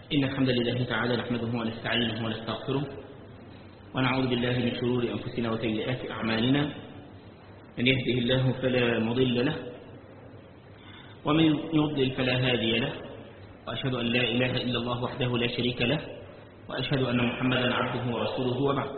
إن الحمد لله تعالى نحمده ونستعينه ونستغفره ونعوذ بالله من شرور أنفسنا وسيئات أعمالنا من يهده الله فلا مضل له ومن يضلل فلا هادي له وأشهد أن لا إله إلا الله وحده لا شريك له وأشهد أن محمدا عبده ورسوله وبعد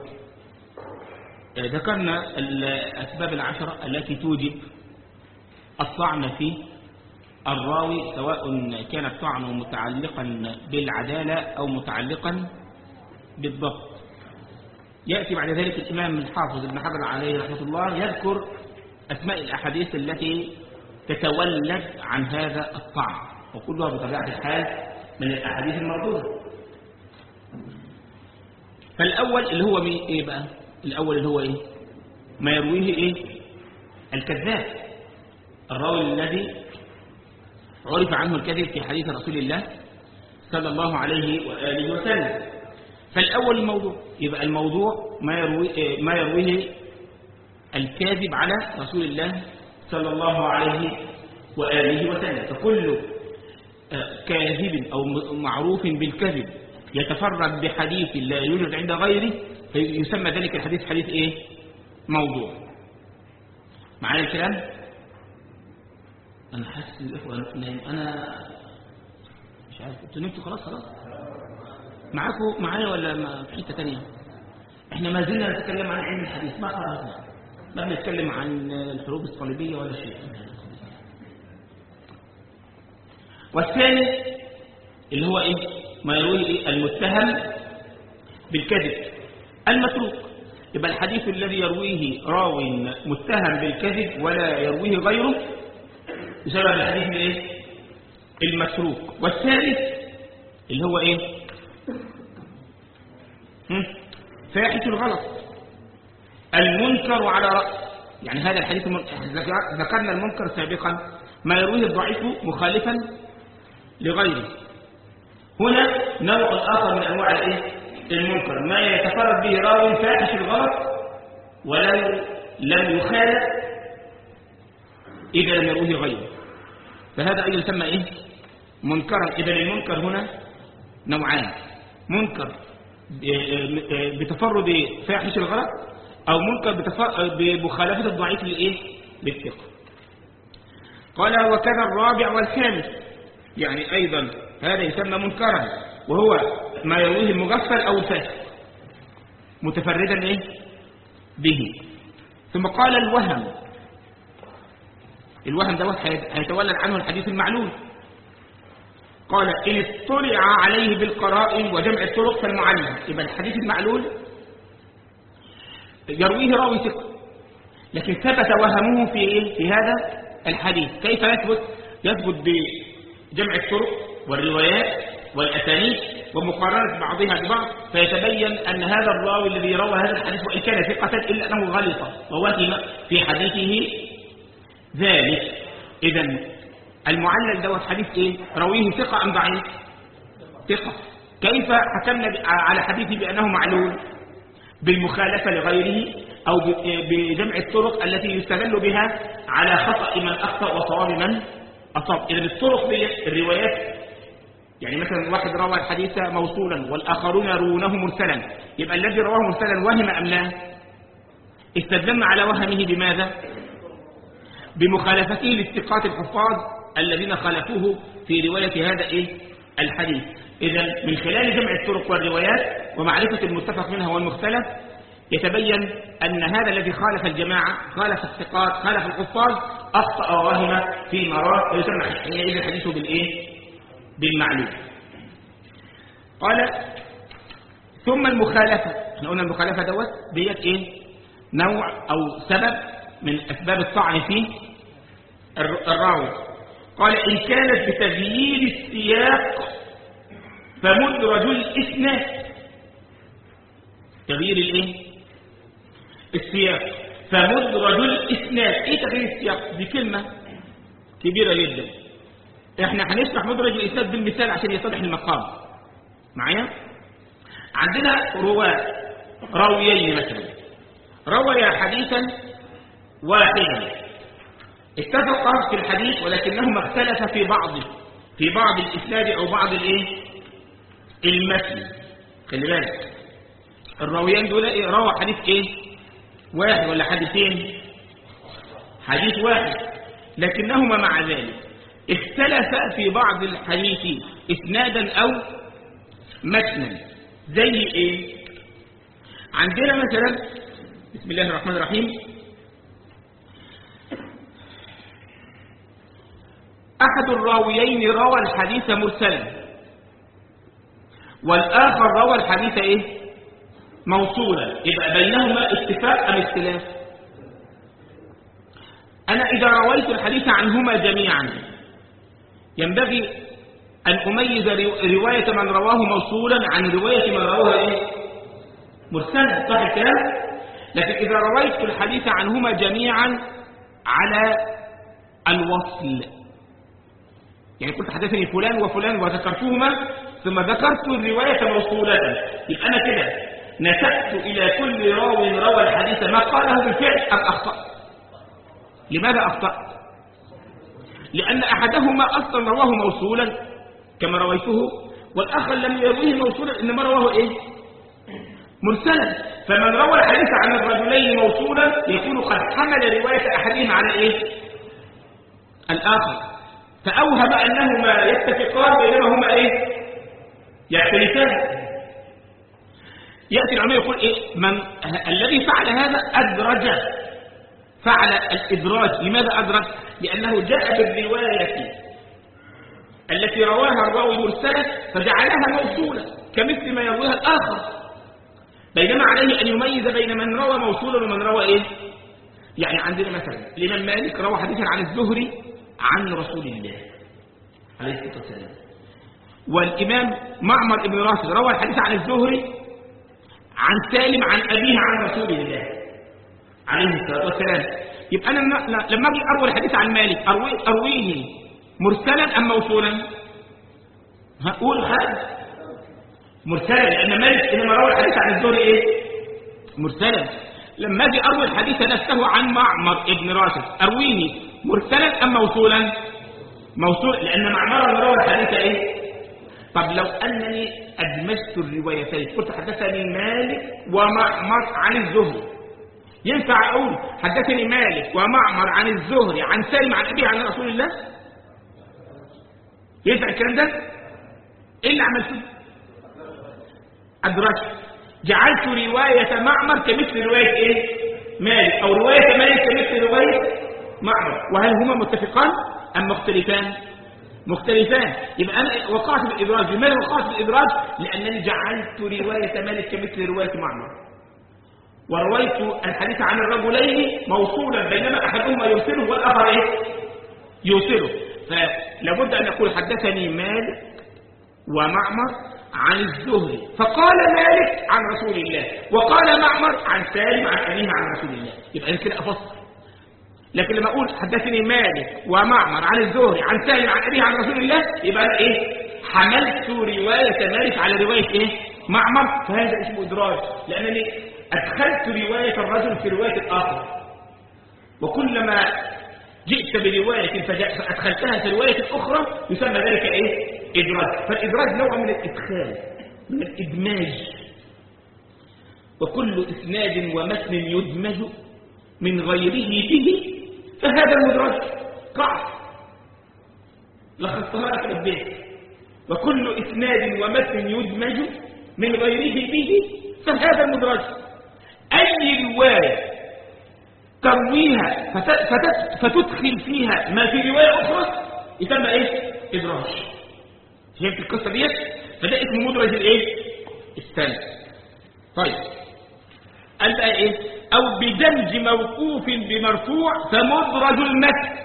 ذكرنا الأسباب العشرة التي توجب الطعن في الراوي سواء كان الطعن متعلقا بالعدالة أو متعلقا بالضبط يأتي بعد ذلك الإمام الحافظ ابن حجر عليه رحمة الله يذكر أسماء الأحاديث التي تتولد عن هذا الطعن وكلها بطبيعة الحال من الأحاديث المردودة فالأول اللي هو إيه بقى الأول اللي هو إيه ما يرويه إيه الكذاب الراوي الذي عرف عنه الكذب في حديث رسول الله صلى الله عليه وآله وسلم فالأول الموضوع يبقى الموضوع ما يرويه, ما يرويه الكاذب على رسول الله صلى الله عليه وآله وسلم فكل كاذب أو معروف بالكذب يتفرد بحديث لا يوجد عند غيره يسمى ذلك الحديث حديث ايه موضوع معايا الكلام انا حاسس الاخوه نايم انا مش عارف انتوا نمتوا خلاص خلاص معاكم معايا ولا ما في حته ثانيه احنا ما زلنا نتكلم عن علم الحديث ما خرجنا ما بنتكلم عن الحروب الصليبيه ولا شيء والثاني اللي هو ايه ما يروي إيه؟ المتهم بالكذب المتروك يبقى الحديث الذي يرويه راو متهم بالكذب ولا يرويه غيره بسبب الحديث الايه المتروك والثالث اللي هو ايه فاحش الغلط المنكر على رأس يعني هذا الحديث ذكرنا المنكر سابقا ما يرويه الضعيف مخالفا لغيره هنا نوع آخر من أنواع الايه المنكر ما يتفرد به راوي فاحش الغلط ولو لم يخالف إذا لم يروه غيره فهذا أيضا يسمى إيه منكرا إذا المنكر هنا نوعان منكر بتفرد فاحش الغلط أو منكر بمخالفة الضعيف للإيه للثقة قال وكذا الرابع والخامس يعني أيضا هذا يسمى منكرا وهو ما يرويه المغفل أو الفاسق متفردا إيه به ثم قال الوهم الوهم دوت هيتولد عنه الحديث المعلول قال إن اطلع عليه بالقرائن وجمع الطرق فالمعلم يبقى الحديث المعلول يرويه راوي ثقة لكن ثبت وهمه في إيه؟ في هذا الحديث كيف يثبت يثبت بجمع الطرق والروايات والأسانيد ومقارنة بعضها ببعض فيتبين أن هذا الراوي الذي روى هذا الحديث وإن كان ثقة إلا أنه غلط ووهم في حديثه ذلك إذا المعلل دوت حديث إيه رويه ثقة أم ضعيف ثقة كيف حكمنا على حديثه بأنه معلول بالمخالفة لغيره أو بجمع الطرق التي يستدل بها على خطأ من أخطأ وصواب من أصاب إذا الطرق دي الروايات يعني مثلا واحد روى الحديث موصولا والآخرون يرونه مرسلا يبقى الذي رواه مرسلا وهم أم لا استدلنا على وهمه بماذا بمخالفته للثقات الحفاظ الذين خالفوه في رواية هذا إيه الحديث إذا من خلال جمع الطرق والروايات ومعرفة المتفق منها والمختلف يتبين أن هذا الذي خالف الجماعة خالف الثقات خالف الحفاظ أخطأ ووهم في مرات ويسمى حينئذ الحديث بالإيه بالمعلوم قال ثم المخالفة احنا قلنا المخالفة دوت ديت ايه نوع او سبب من اسباب الطعن في الراوي قال ان كانت بتغيير السياق فمدرج الاسناد تغيير الايه السياق فمدرج الاسناد ايه تغيير السياق دي كلمة كبيرة جدا احنا هنشرح مدرج الاسناد بالمثال عشان يتضح المقام معايا عندنا رواه راويين مثلا روي حديثا واحدا اتفقا في الحديث ولكنهما اختلفا في بعض في بعض الاسناد او بعض الايه المتن خلي بالك الراويان دول ايه روى حديث ايه واحد ولا حديثين حديث واحد لكنهما مع ذلك اختلفا في بعض الحديث اسنادا او متنا زي ايه عندنا مثلا بسم الله الرحمن الرحيم احد الراويين روى الحديث مرسلا والاخر روى الحديث ايه موصولا يبقى بينهما اتفاق ام اختلاف انا اذا رويت الحديث عنهما جميعا ينبغي ان اميز روايه من رواه موصولا عن روايه من رواه ايه مرسلا صح الكلام لكن اذا رويت الحديث عنهما جميعا على الوصل يعني قلت حدثني فلان وفلان وذكرتهما ثم ذكرت الروايه موصوله يبقى انا كده نسبت إلى كل راو روى الحديث ما قاله بالفعل أم أخطأ لماذا أخطأ لأن أحدهما أصلا رواه موصولا كما رويته والآخر لم يرويه موصولا إنما رواه إيه مرسلا فمن روى الحديث عن الرجلين موصولا يكون قد حمل رواية أحدهما على إيه الآخر فأوهم أنهما يتفقان بينما هما إيه يختلفان يأتي العلماء يقول إيه من الذي فعل هذا أدرج فعل الإدراج لماذا أدرج لأنه جاء بالرواية التي رواها الراوي مرسلة فجعلها موصولة كمثل ما يرويها الآخر بينما عليه أن يميز بين من روى موصولا ومن روى إيه يعني عندنا مثلا الإمام مالك روى حديثا عن الزهري عن رسول الله عليه الصلاة والسلام والإمام معمر بن راشد روى الحديث عن الزهري عن سالم عن أبيه عن رسول الله عليه الصلاة والسلام يبقى أنا لما أجي أروي الحديث عن مالك أروي أرويه مرسلا أم موصولا هقول هذا مرسلا لأن مالك إنما روى الحديث عن الزهري إيه مرسلا لما أجي أروي الحديث نفسه عن معمر ابن راشد أرويه مرسلا أم موصولا موصول لأن معمر روى الحديث إيه طب لو أنني أدمجت الروايتين قلت حدثني مالك ومعمر عن الزهري ينفع أقول حدثني مالك ومعمر عن الزهري عن سالم عن أبيه عن رسول الله ينفع الكلام ده إيه اللي عملته أدركت جعلت رواية معمر كمثل رواية إيه مالك أو رواية مالك كمثل رواية معمر وهل هما متفقان أم مختلفان مختلفان يبقى أنا وقعت بالإدراج لماذا وقعت بالإدراج لأنني جعلت رواية مالك كمثل رواية معمر ورويت الحديث عن الرجلين موصولا بينما أحدهما يرسله والآخر إيه؟ يوصله فلابد أن نقول حدثني مالك ومعمر عن الزهري فقال مالك عن رسول الله وقال معمر عن سالم عن أبيه عن رسول الله يبقى أنا كده أفصل لكن لما أقول حدثني مالك ومعمر عن الزهري عن سالم عن أبيه عن رسول الله يبقى أنا إيه حملت رواية مالك على رواية إيه معمر فهذا اسمه إدراج لأنني أدخلت رواية الرجل في رواية الآخر وكلما جئت برواية فأدخلتها في رواية أخرى يسمى ذلك إيه إدراج فالإدراج نوع من الإدخال من الإدماج وكل إسناد ومتن يدمج من غيره به فهذا المدرج قاع لخصتها لك البيت وكل إسناد ومتن يدمج من غيره به فهذا المدرج أي رواية ترويها فتدخل فيها ما في رواية أخرى يسمى إيه؟ إدراج فهمت القصة ديت؟ فده اسمه مدرج الإيه؟ الثاني طيب قال بقى إيه؟ أو بدمج موقوف بمرفوع فمدرج المتن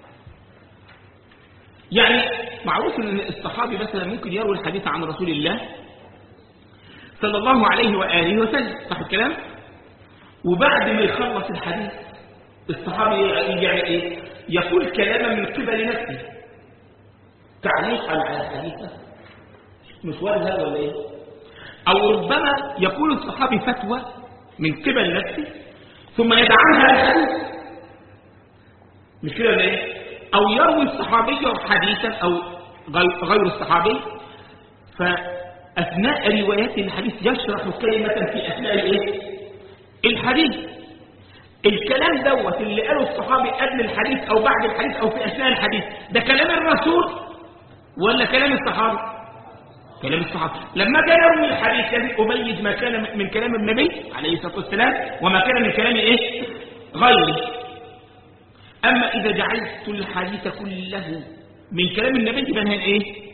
يعني معروف ان الصحابي مثلا ممكن يروي الحديث عن رسول الله صلى الله عليه وآله وسلم صح الكلام وبعد ما يخلص الحديث الصحابي يعني ايه يقول كلاما من قبل نفسه تعليقا على الحديث مش وارد هذا ولا ايه او ربما يقول الصحابي فتوى من قبل نفسه ثم يدعمها الحديث مش كده ولا ايه او يروي الصحابي حديثا او غير الصحابي أثناء روايات الحديث يشرح كلمة في أثناء الإيه؟ الحديث الكلام دوت اللي قاله الصحابي قبل الحديث أو بعد الحديث أو في أثناء الحديث ده كلام الرسول ولا كلام الصحابي كلام الصحابة لما جاء يروي الحديث لازم أميز ما كان من كلام النبي عليه الصلاة والسلام وما كان من كلام إيه غيره أما إذا جعلت الحديث كله من كلام النبي يبقى هنا إيه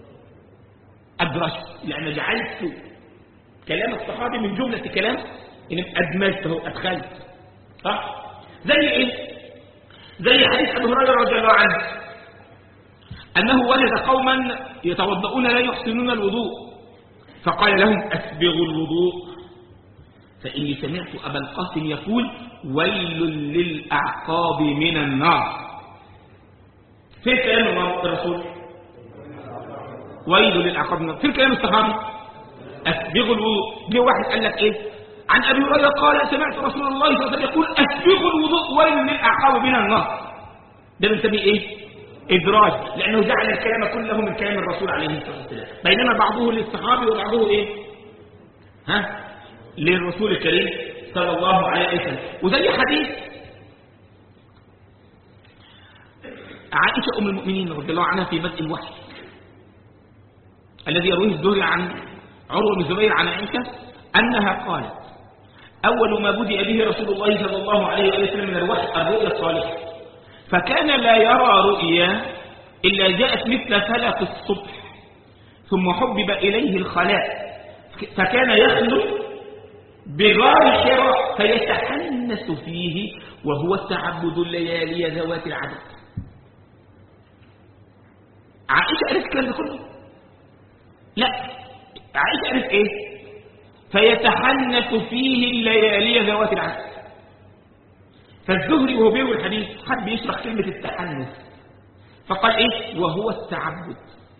أدرجت لأن جعلت كلام الصحابي من جملة كلام إن أدمجته أدخلت صح زي إيه زي حديث أبو هريرة رضي الله عنه أنه وجد قوما يتوضؤون لا يحسنون الوضوء فقال لهم أسبغوا الوضوء فإني سمعت أبا القاسم يقول ويل للأعقاب من النار فين كلام الرسول ويل للأعقاب من النار فين كلام الصحابي أسبغوا الوضوء جه واحد قال لك إيه عن أبي هريرة قال سمعت رسول الله صلى الله عليه وسلم يقول أسبغوا الوضوء ويل للأعقاب من النار ده بنسميه إيه إدراج لأنه جعل الكلام كله من كلام الرسول عليه الصلاة والسلام بينما بعضه للصحابي وبعضه إيه ها للرسول الكريم صلى الله عليه وسلم وزي حديث عائشة أم المؤمنين رضي الله عنها في بدء الوحي الذي يرويه الزهري عن عروة بن الزبير عن عائشة أنها قالت أول ما بدأ به رسول الله صلى الله عليه وسلم من الوحي الرؤيا الصالحة فكان لا يرى رؤيا إلا جاءت مثل فلق الصبح ثم حبب إليه الخلاء فكان يخلو بغار حراء فيتحنس فيه وهو التعبد الليالي ذوات العدد عائشة قالت الكلام ده كله لا عائشة قالت ايه فيتحنس فيه الليالي ذوات العدد فالزهري وهو بيروي الحديث حب يشرح كلمة التحنس فقال ايه وهو التعبد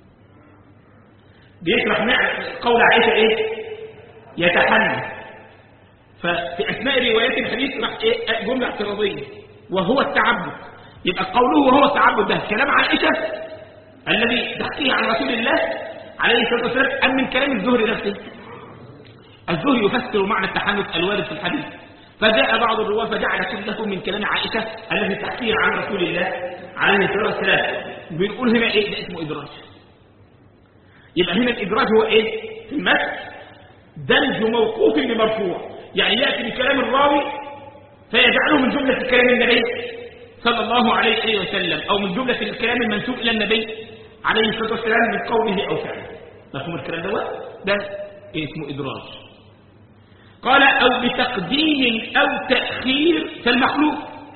بيشرح معنى قول عائشة ايه يتحنس ففي اثناء روايات الحديث راح ايه جملة اعتراضية وهو التعبد يبقى قوله وهو التعبد ده كلام عائشة الذي تحكيه عن رسول الله عليه الصلاة والسلام أم من كلام الزهري نفسه الزهري يفسر معنى التحنث الوارد في الحديث فجاء بعض الرواة فجعل كله من كلام عائشة الذي تحكيه عن رسول الله عليه الصلاة والسلام بنقول هنا ايه ده اسمه إدراج يبقى هنا الإدراج هو ايه في المسح دمج موقوف بمرفوع يعني يأتي بكلام الراوي فيجعله من جملة كلام النبي صلى الله عليه وسلم أو من جملة الكلام المنسوب إلى النبي عليه الصلاة والسلام من قوله أو فعله مفهوم الكلام دوت ده اسمه إدراج قال أو بتقديم أو تأخير فالمخلوق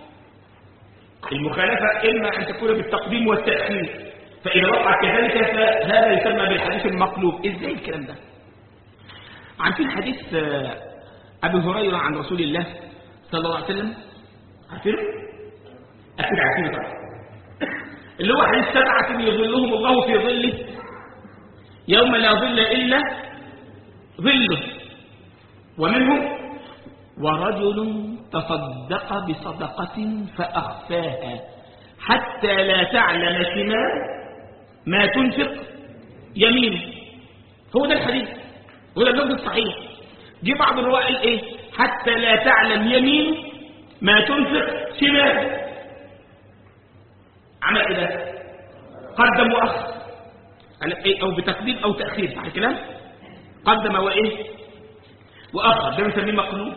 المخالفة إما أن تكون بالتقديم والتأخير فإذا وقع كذلك فهذا يسمى بالحديث المقلوب إزاي الكلام ده عارفين حديث أبي هريرة عن رسول الله صلى الله عليه وسلم عارفينه أكيد عارفينه طبعا اللي هو حديث سبعة يظلهم الله في ظله يوم لا ظل إلا ظله ومنهم ورجل تصدق بصدقة فأخفاها حتى لا تعلم شمال ما تنفق يمينه هو ده الحديث هو ده اللفظ الصحيح جه بعض الرواة قال ايه حتى لا تعلم يمين ما تنفق شمال عمل ايه ده قدم واخر ايه او بتقديم او تاخير صح الكلام قدم وايه واخر ده بنسميه مقلوب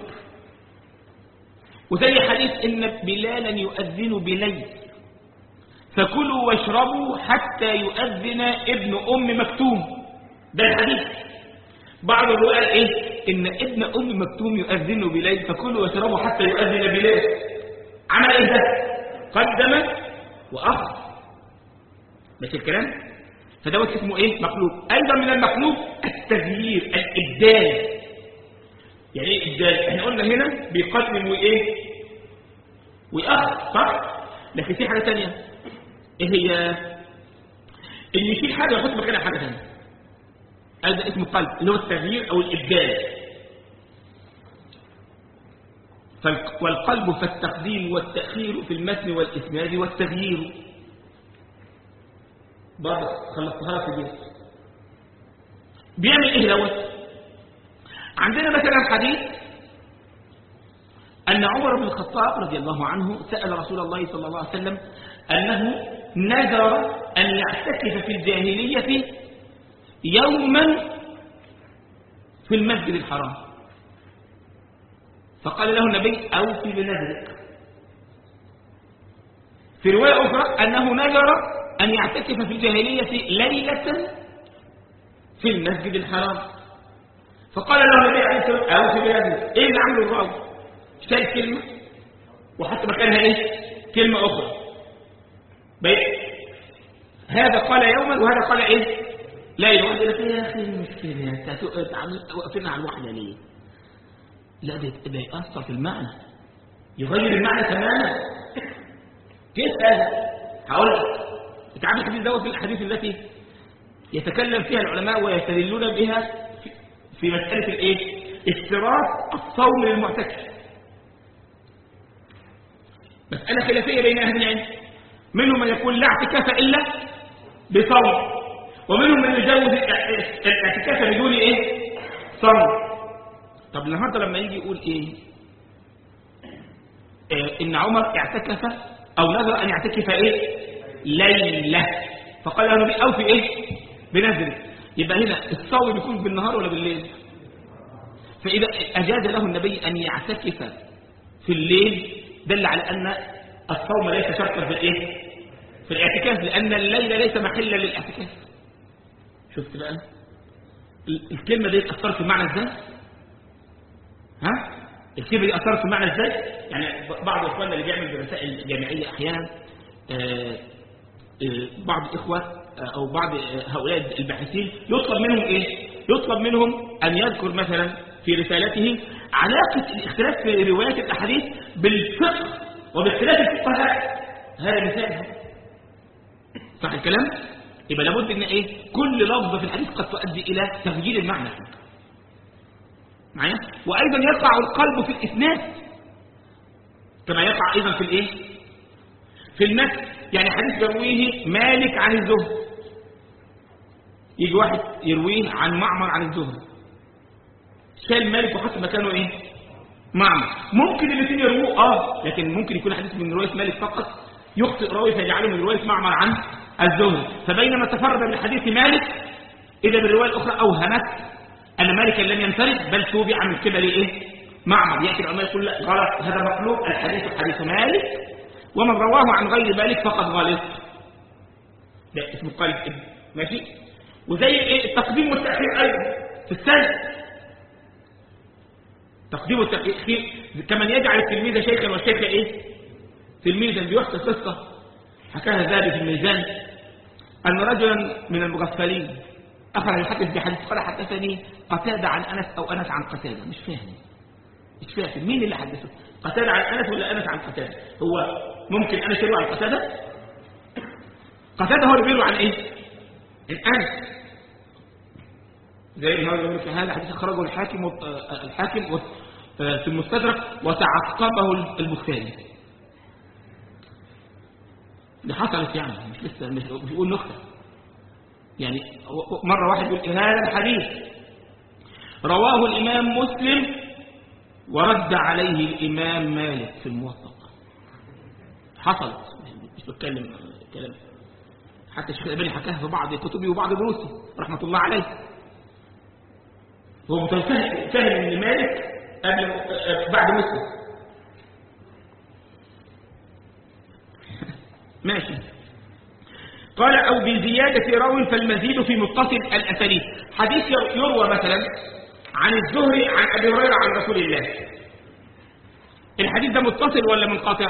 وزي حديث ان بلالا يؤذن بليل فكلوا واشربوا حتى يؤذن ابن ام مكتوم ده الحديث بعض الرواة قال ايه ان ابن ام مكتوم يؤذن بليل فكلوا واشربوا حتى يؤذن بليل عمل ايه ده قدم واخر مش الكلام فدوت اسمه ايه مقلوب ايضا من المقلوب التغيير الابدال يعني ايه ابدال احنا قلنا هنا بيقدم وايه ويأخر صح لكن في حاجه ثانيه ايه هي اللي يشيل حاجه يحط مكانها حاجه ثانيه هذا اسمه قلب اللي هو التغيير او الابدال والقلب فالتقديم والتأخير في المتن والإسناد والتغيير برضه خلصتها في البيت بيعمل ايه دوت عندنا مثلا حديث أن عمر بن الخطاب رضي الله عنه سأل رسول الله صلى الله عليه وسلم أنه نذر أن يعتكف في الجاهلية يوما في المسجد الحرام فقال له النبي أوفي بنذرك في رواية أخرى أنه نذر أن يعتكف في الجاهلية ليلة في المسجد الحرام فقال له النبي عليه الصلاة والسلام أوفي بنذرك إيه اللي عمله الراوي شال كلمة وحط مكانها إيه كلمة أخرى بيت هذا قال يوما وهذا قال إيه لا يقول لك يا أخي المشكلة أنت وقفنا على الوحدة ليه لا ده ده يأثر في المعنى يغير المعنى تماما كيف هذا هقول لك انت عارف الحديث دوت من الاحاديث التي يتكلم فيها العلماء ويستدلون بها في- في مسألة الايه اشتراط الصوم للمعتكف مسألة خلافية بين أهل العلم منهم من يقول لا اعتكاف إلا بصوم ومنهم من يجوز الاع- الاعتكاف بدون ايه صوم طب النهارده لما يجي يقول ايه آه، ان عمر اعتكف او نذر ان يعتكف ايه ليله فقال له النبي اوفي ايه بنذره يبقى هنا الصوم بيكون بالنهار ولا بالليل فاذا اجاز له النبي ان يعتكف في الليل دل على ان الصوم ليس شرطا في الايه في الاعتكاف لان الليل ليس محلا للاعتكاف شفت بقى ال- الكلمه دي اثرت في المعنى ازاي ها الكلمه دي اثرت في المعنى ازاي يعني ب- بعض اخواننا اللي بيعمل دراسات جامعيه احيانا آه، آه، بعض الاخوه آه، او بعض آه، هؤلاء الباحثين يطلب منهم ايه يطلب منهم ان يذكر مثلا في رسالته علاقه الاختلاف في روايات الاحاديث بالفقه وباختلاف الفقهاء هذا مثال صح الكلام يبقى لابد ان ايه كل لفظه في الحديث قد تؤدي الى تغيير المعنى معايا وايضا يقع القلب في الاسناد كما يقع ايضا في الايه في المتن يعني حديث يرويه مالك عن الزهد يجي واحد يرويه عن معمر عن الزهد شال مالك وحط مكانه ايه معمر ممكن الاثنين يرووه اه لكن ممكن يكون حديث من روايه مالك فقط يخطئ راوي فيجعله من روايه معمر عن الزهد فبينما تفرد من حديث مالك اذا بالروايه الاخرى اوهمت ان مالكا لم ينفرد بل توبع من قبل ايه معمر ياتي العلماء يقول لا غلط هذا مخلوق الحديث حديث مالك ومن رواه عن غير مالك فقد غلط ده اسمه قلب ابن ماشي وزي ايه التقديم والتاخير ايضا في السنه تقديم والتاخير كمن يجعل التلميذ شيخا والشيخ ايه تلميذا بيحكي قصه حكاها ذلك في الميزان ان رجلا من المغفلين اخذ يحدث بحديث قال حدثني قتاده عن انس او انس عن قتاده مش فاهم مش فاهم مين اللي حدثه قتاده عن انس ولا انس عن قتاده هو ممكن انس يروي عن قتاده قتاده هو اللي بيروي عن ايه الانس زي النهارده يقول لك هذا حديث اخرجه الحاكم وط- آه، الحاكم وط- آه، في المستدرك وتعقبه البخاري دي حصلت يعني مش لسه مش مش بيقول نكته يعني و- و- مره واحد يقول إيه هذا الحديث رواه الامام مسلم ورد عليه الامام مالك في الموطأ حصلت مش بتكلم آه، كلام حتى الشيخ الألباني حكاها في بعض كتبه وبعض دروسه رحمه الله عليه هو متفهم فاهم ان مالك قبل آه، بعد مسلم ماشي قال أو بزيادة راو فالمزيد في متصل الأسانيد حديث يروى مثلا عن الزهري عن أبي هريرة عن رسول الله الحديث ده متصل ولا منقطع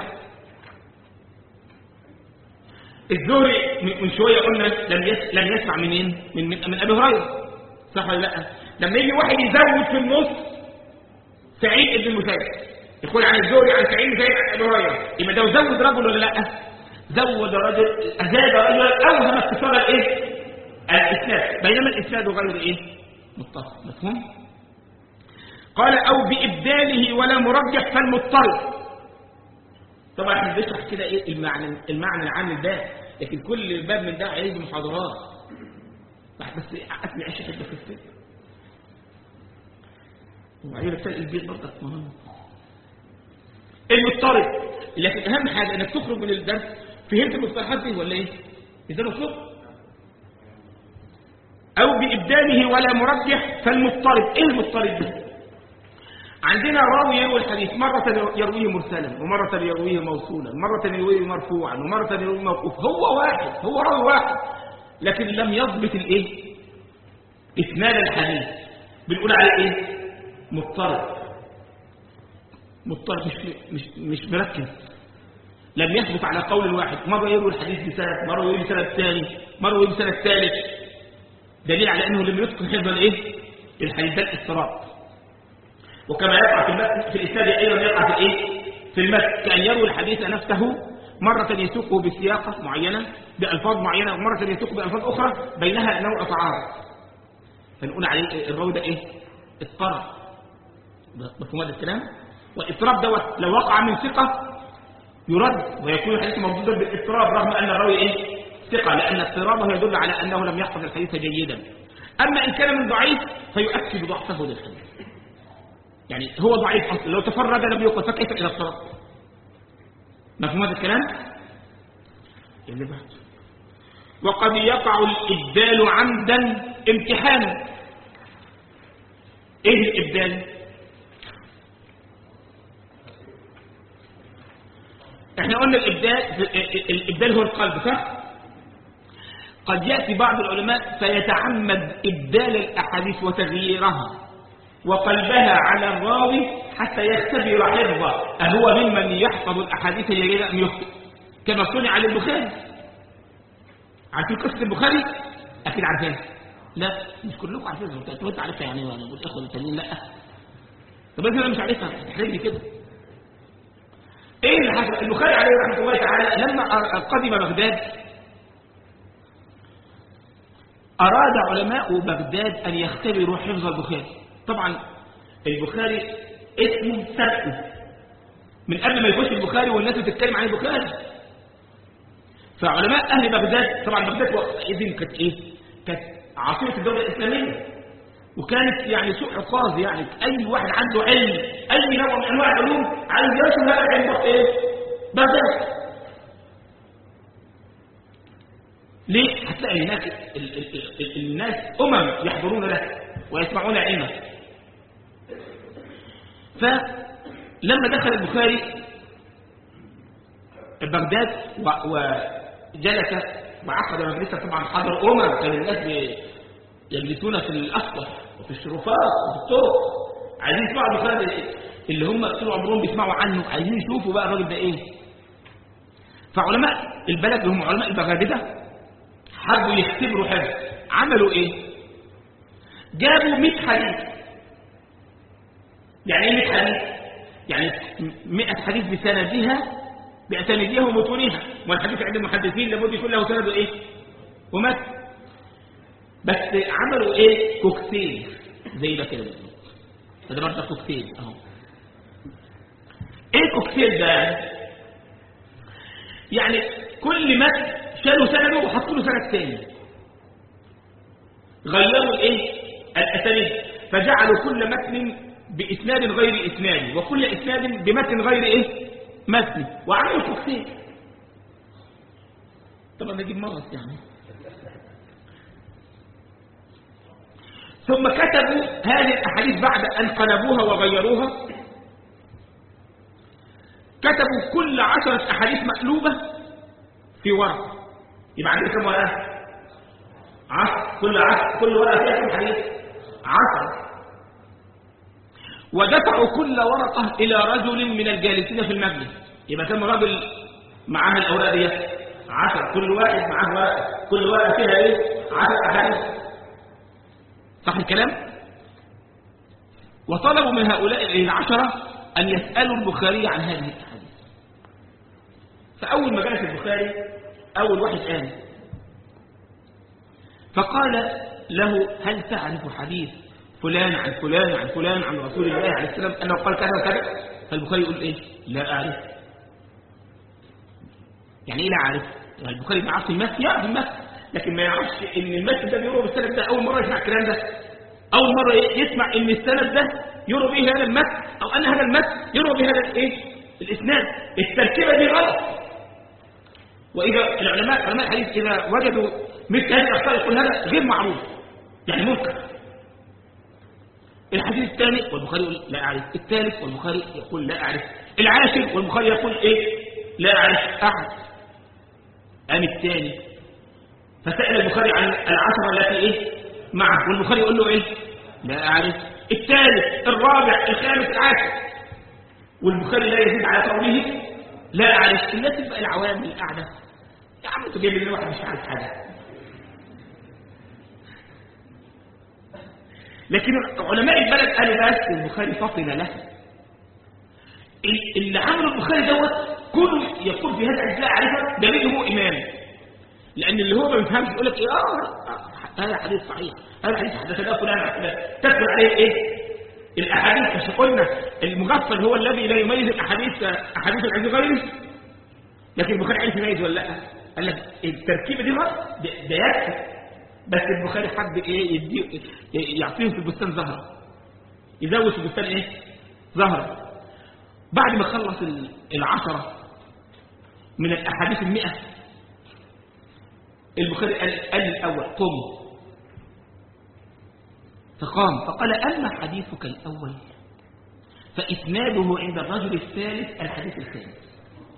الزهري من من شوية قلنا لم يس لم يسمع منين من من, من أبي هريرة صح ولا لا لما يجي واحد يزود في النص سعيد بن المسيب يقول عن الزهري عن سعيد بن المسيب عن أبي هريرة يبقى ده زود رجل ولا لا زود رجل زاد رجلا اوهم اتصال الايه الاسناد بينما الاسناد غير ايه متصل مفهوم قال او بابداله ولا مرجح فالمضطرب طبعا احنا بنشرح كده ايه المعنى المعنى العام ده لكن كل باب من ده عايز محاضرات بس اسمع ايش حته في السن وبعدين الثاني البيت برضك مهم المضطرب لكن اهم حاجه انك تخرج من الدرس فهمت المصطلحات دي ولا ايه؟ اذا مطلوب او بابداله ولا مرجح فالمضطرب ايه المضطرب ده؟ عندنا راوي يروي الحديث مرة يرويه مرسلا ومرة يرويه موصولا مرة يرويه مرفوعا ومرة يرويه موقوف هو واحد هو راوي واحد لكن لم يضبط الايه اسناد الحديث بنقول عليه ايه مضطرب مضطرب مش مش مش مركز لم يثبت على قول واحد مرة يروي الحديث بسند مرة يروي بسند ثاني مرة يروي بسند ثالث دليل على انه لم يتقن حفظ الايه الحديث ده الاضطراب وكما يقع في المتن في الإسناد أيضا يقع في الإيه؟ في المتن كأن يروي الحديث نفسه مرة يسوقه بسياقة معينة بألفاظ معينة ومرة يسوقه بألفاظ أخرى بينها نوع تعارض فنقول عليه الراوي ده إيه؟ اضطرب مفهوم هذا الكلام؟ والاضطراب دوت لو وقع من ثقة يرد ويكون الحديث موجودا بالاضطراب رغم أن الراوي إيه؟ ثقة لأن اضطرابه يدل على أنه لم يحفظ الحديث جيدا أما إن كان من ضعيف فيؤكد ضعفه للحديث يعني هو ضعيف اصلا لو تفرد لم يقل فكيف اذا اضطرب مفهوم هذا الكلام اللي بعد وقد يقع الابدال عمدا امتحانا ايه الابدال احنا قلنا الابدال الابدال هو القلب صح قد ياتي بعض العلماء فيتعمد ابدال الاحاديث وتغييرها وقلبها على الراوي حتى يختبر حفظه أهو ممن يحفظ الأحاديث جيدا أم يخطئ كما صنع للبخاري عارفين قصة البخاري أكيد عارفينها لا مش كلكم عارفينها انت انت عارفها يعني وانا بقول اخوه التانيين لا طب انا مش عارفها تحرجني كده ايه اللي حصل البخاري عليه رحمه الله تعالى لما قدم بغداد اراد علماء بغداد ان يختبروا حفظ البخاري طبعا البخاري اسمه سبقه من قبل ما يخش البخاري والناس بتتكلم عن البخاري فعلماء اهل بغداد طبعا بغداد وقتئذ كانت ايه كانت عاصمه الدوله الاسلاميه وكانت يعني سوء عقاظ يعني اي واحد عنده علم اي نوع من انواع العلوم عايز يرسم هذا العلم ايه بغداد ليه هتلاقي هناك ال ال ال الناس امم يحضرون له ويسمعون علمه فلما دخل البخاري بغداد وجلس وعقد مجلسا طبعا حضر امم كان الناس يجلسون في الاسطح وفي الشرفات وفي الطرق عايزين يسمعوا البخاري اللي هم طول عمرهم بيسمعوا عنه عايزين يشوفوا بقى الراجل ده ايه فعلماء البلد اللي هم علماء البغادده حبوا يختبروا حفظ عملوا ايه جابوا 100 حديث يعني ايه 100 حديث يعني 100 حديث بسندها بأسانيدها ومتونها والحديث عند المحدثين لابد يكون له سند ايه ومت بس عملوا ايه كوكتيل زي ده كده بالظبط ده برضه كوكتيل اهو ايه كوكتيل ده يعني كل متن شالوا سنده وحطوا له سند ثاني غيروا الايه الاسانيد فجعلوا كل متن باسناد غير اسناد وكل اسناد بمتن غير ايه متن وعملوا كوكتيل طبعا نجيب مرض يعني ثم كتبوا هذه الاحاديث بعد ان قلبوها وغيروها كتبوا كل عشرة احاديث مقلوبة في ورقة يبقى عندنا كم ورقة عشر كل عشر كل ورقة فيها كم حديث عشر ودفعوا كل ورقة إلى رجل من الجالسين في المجلس يبقى كم رجل معاه الأوراق دي عشر كل واحد معاه ورقة كل ورقة فيها إيه عشر أحاديث صح الكلام وطلبوا من هؤلاء العشرة أن يسألوا البخاري عن هذه الأحاديث فأول ما جلس البخاري أول واحد قال فقال له هل تعرف حديث فلان عن فلان عن فلان عن رسول الله عليه السلام أنه قال كذا وكذا فالبخاري يقول إيه لا أعرف يعني إيه لا أعرف يعني البخاري ما يعرفش المثل يعرف المثل لكن ما يعرفش ان المثل ده بيروح بالسند ده اول مره يسمع الكلام ده اول مره يسمع ان السند ده يروى به هذا المتن أو أن هذا المتن يروى به هذا الإيه؟ الإسناد التركيبة دي غلط وإذا العلماء علماء الحديث إذا وجدوا مثل هذه الأخطاء يقول هذا غير معروف يعني منكر الحديث الثاني والبخاري يقول لا أعرف الثالث والبخاري يقول لا أعرف العاشر والبخاري يقول إيه لا أعرف أحد قام الثاني فسأل البخاري عن العشرة التي إيه معه والبخاري يقول له إيه لا أعرف الثالث الرابع الخامس العاشر والبخاري لا يزيد على قوله لا أعرف الناس تبقى العوام اللي قاعدة يا عم انتوا جايبين لنا واحد مش عارف حاجة لكن علماء البلد قالوا بس البخاري فصل له اللي عمله البخاري دوت كله يقول في هذا الاجزاء عارفه دليل هو امام لان اللي هو ما بيفهمش يقول لك ايه اه آه، هذا حديث صحيح هذا حديث حدثنا فلان عن فلان تدخل عليه ايه الاحاديث مش قلنا المغفل هو الذي لا يميز الاحاديث احاديث عند غيره لكن البخاري عارف يميز ولا لا قال لك التركيبه دي غلط ده ده يكفي بس البخاري حب ايه يدي يعطيهم في البستان زهره يزود في البستان ايه زهره بعد ما خلص ال- العشرة من الأحاديث المئة البخاري قال, قال الأول قم فقام فقال أما حديثك الأول فإسناده عند الرجل الثالث الحديث الثالث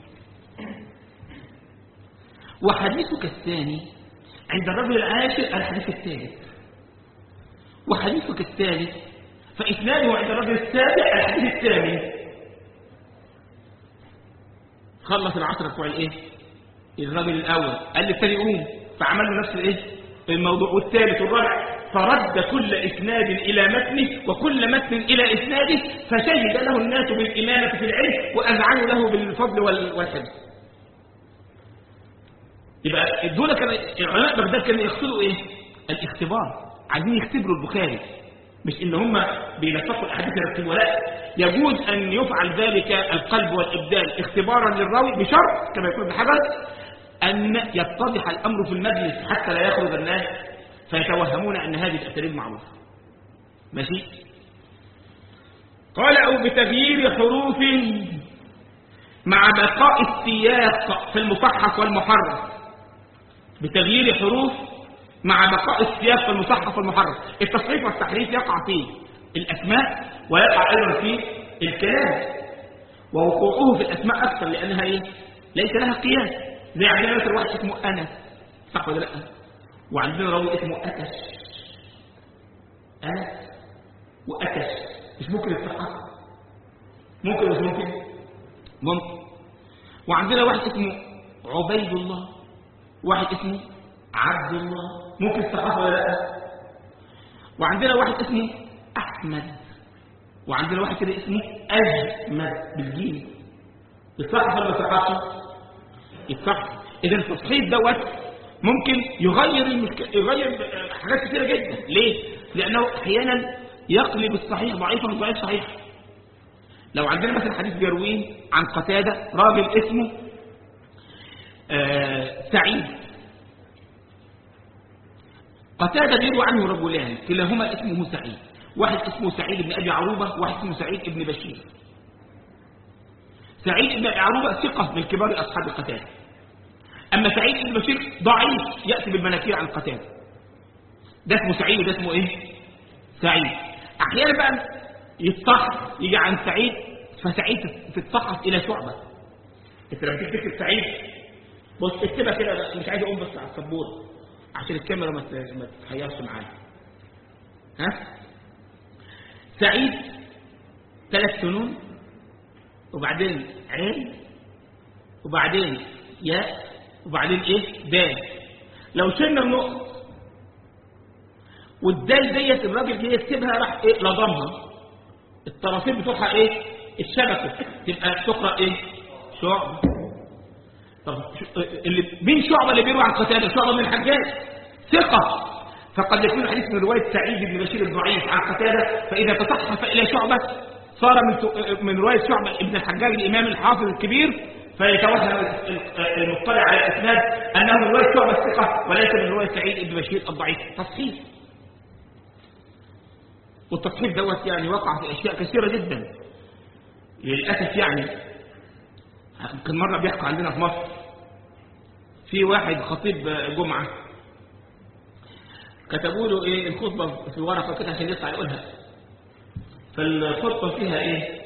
وحديثك الثاني عند الرجل العاشر الحديث الثالث وحديثك الثالث فإسناده عند الرجل السابع الحديث الثامن خلص العشرة بتوع الايه الراجل الاول قال للثاني قوم فعمل له نفس الايه الموضوع والثالث والرابع فرد كل اسناد الى متنه وكل متن الى اسناده فشهد له الناس بالامامه في العلم واذعنوا له بالفضل وال- والحفظ يبقى دول كان العلماء بغداد كانوا يقصدوا ايه الاختبار عايزين يختبروا البخاري مش ان هم بيلفقوا الاحاديث يرتبوا لا يجوز ان يفعل ذلك القلب والابدال اختبارا للراوي بشرط كما يقول ابن حجر ان يتضح الامر في المجلس حتى لا يخرج الناس فيتوهمون ان هذه الاساليب معروفه ماشي قال او بتغيير حروف مع بقاء السياق في المصحف والمحرف بتغيير حروف مع بقاء السياق في المصحف والمحرف التصحيف والتحريف يقع في الأسماء ويقع أيضا في الكلام ووقوعه في الأسماء أكثر لأنها إيه؟ ليس لها قياس زي عندنا مثلا واحد اسمه أنس صح ولا لا وعندنا راوي اسمه أتش أنس وأتش مش ممكن الصحة ممكن مش ممكن ممكن وعندنا واحد اسمه عبيد الله واحد اسمه عبد الله ممكن الصحافة ولا لا وعندنا واحد اسمه أحمد وعندنا واحد كده اسمه أجمد بالجيم الصحف ولا الصحافة الصحف إذا التصحيح دوت ممكن يغير المشك... يغير حاجات كثيرة جدا ليه؟ لأنه أحيانا يقلب الصحيح ضعيفا وضعيف صحيح لو عندنا مثلا حديث بيرويه عن قتادة راجل اسمه آه سعيد قتادة بيروى عنه رجلان كلاهما اسمه سعيد واحد اسمه سعيد بن أبي عروبة واحد اسمه سعيد بن بشير سعيد بن أبي عروبة ثقة من كبار أصحاب قتادة أما سعيد بن بشير ضعيف يأتي بالمناكير عن قتادة ده اسمه سعيد وده اسمه إيه سعيد أحيانا بقى يتصحف يجي عن سعيد فسعيد تتصحف إلى شعبة أنت لما تيجي تكتب سعيد بص اكتبها كده مش عايز أقوم بس على السبورة عشان الكاميرا ما ت- ما تتحيرش معايا ها سعيد ثلاث سنون وبعدين عين وبعدين ياء وبعدين ايه دال لو شلنا النقط والدال ديت الراجل جه يكتبها راح ايه لضمها الطرفين بتوعها ايه الشبكه تبقى تقرا ايه شعب طب ش- اللي مين شعبه اللي بيروي عن قتاده شعبه من الحجاج ثقه فقد يكون الحديث من روايه سعيد بن بشير الضعيف عن قتاده فاذا تصحف الى شعبه صار من من روايه شعبه ابن الحجاج الامام الحافظ الكبير فيتوهم المطلع على الاسناد انه من روايه شعبه الثقه وليس من روايه سعيد بن بشير الضعيف تصحيح والتصحيف دوت يعني وقع في أشياء كثيرة جدا للأسف يعني كان مرة بيحكوا عندنا في مصر في واحد خطيب جمعة كتبوا له ايه الخطبة في ورقة كده عشان يطلع يقولها فالخطبة فيها ايه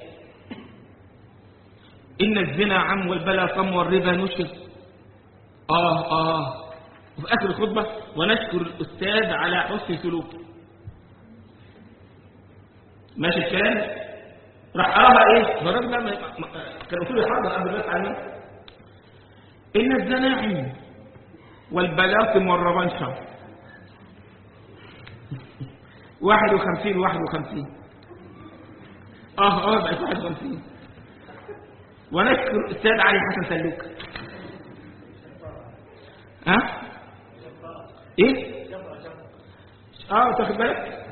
إن الزنا عم والبلا قم والربا نشر آه آه وفي آخر الخطبة ونشكر الأستاذ على حسن سلوكه ماشي الكلام راح قراها ايه الراجل ده كان اصول الحرب قبل ما يفعل ان الزناعم والبلاطم والربنشة واحد وخمسين واحد وخمسين اه اه بقت واحد وخمسين ونشكر السيد علي حسن سلوك ها ايه اه تاخد بالك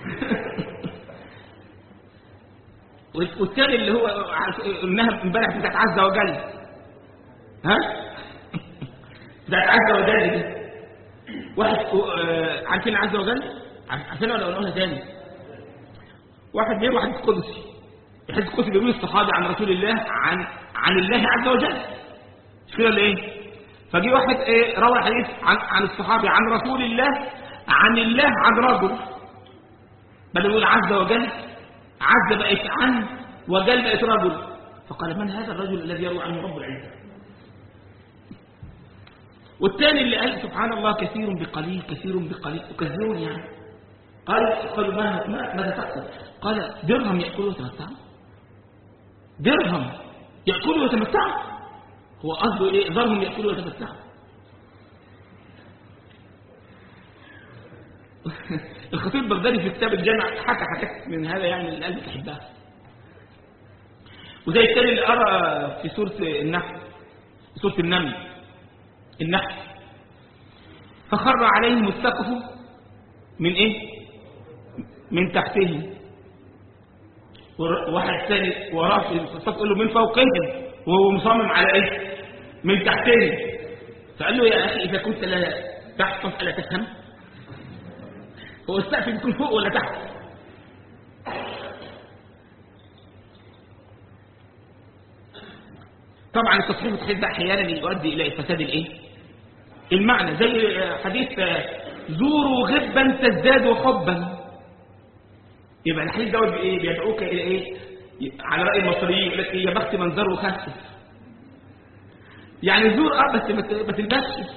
والثاني اللي هو قلناها امبارح بتاعت عز وجل ها بتاعت عز وجل دي واحد آه، عارفين عز وجل عارفين ولا نقولها تاني واحد بيروي حديث قدسي الحديث القدسي بيقول الصحابي عن رسول الله عن عن الله عز وجل مش كده ولا ايه فجي واحد ايه روى حديث عن عن الصحابي عن رسول الله عن الله عن رجل بدل يقول عز وجل عز بقت عن وجل بقت رجل فقال من هذا الرجل الذي يروي عنه رب العزة والثاني اللي قال سبحان الله كثير بقليل كثير بقليل وكثيرون يعني قال قالوا ما ما- ماذا تقصد قال درهم يأكل ويتمتع درهم يأكل ويتمتع هو قصده ايه درهم يأكل ويتمتع الخطيب البغدادي في كتاب الجامع حكى حكايات من هذا يعني اللي قلبك تحبها وزي التاني اللي قرأ في سورة النحل سورة النمل النحل فخر عليهم السقف من ايه من تحتهم واحد ثاني وراه في الصف يقول له من فوقهم وهو مصمم على ايه من تحتهم فقال له يا اخي اذا كنت لا تحفظ الا تفهم هو السقف يكون فوق ولا تحت طبعا التصحيح والتحريف ده احيانا يؤدي الى فساد الايه المعنى زي حديث زوروا غبا تزدادوا حبا يبقى الحديث دوت بايه بيدعوك الى ايه على راي المصريين يقول لك ايه يا بخت منظره خفف يعني زور اه بس ما ت- ما تلبسش